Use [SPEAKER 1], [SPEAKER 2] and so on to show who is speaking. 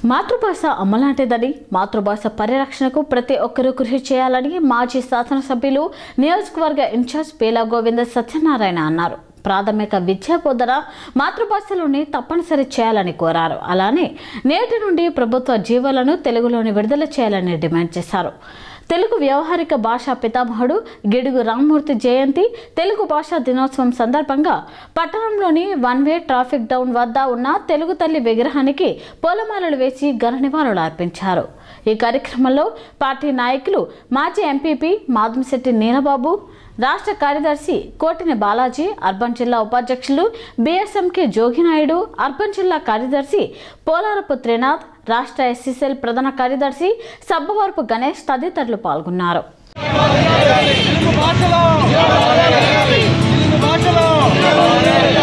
[SPEAKER 1] మాతృభాష అమ్మలాంటిదని మాతృభాష పరిరక్షణకు ప్రతి ఒక్కరూ కృషి చేయాలని మాజీ శాసనసభ్యులు నియోజకవర్గ ఇన్ఛార్జ్ పేలా గోవింద సత్యనారాయణ అన్నారు ప్రాథమిక విద్యా బోధన మాతృభాషలోనే తప్పనిసరి చేయాలని కోరారు అలానే నేటి నుండి ప్రభుత్వ జీవోలను తెలుగులోని విడుదల చేయాలని డిమాండ్ చేశారు తెలుగు వ్యవహారిక భాషా పితామహుడు గిడుగు రామ్మూర్తి జయంతి తెలుగు భాషా దినోత్సవం సందర్భంగా పట్టణంలోని వన్ వే ట్రాఫిక్ డౌన్ వద్ద ఉన్న తెలుగు తల్లి విగ్రహానికి పూలమాలలు వేసి ఘన నివాళులు అర్పించారు ఈ కార్యక్రమంలో పార్టీ నాయకులు మాజీ ఎంపీపీ మాధంశెట్టి నీనబాబు రాష్ట్ర కార్యదర్శి కోటిని బాలాజీ అర్బన్ జిల్లా ఉపాధ్యక్షులు బిఎస్ఎంకే జోగినాయుడు అర్బన్ జిల్లా కార్యదర్శి పోలారపు త్రినాథ్ రాష్ట్ర ఎస్సీసెల్ ప్రధాన కార్యదర్శి సబ్బవరపు గణేష్ తదితరులు పాల్గొన్నారు
[SPEAKER 2] తెలుగు భాషలో తెలుగు భాషలో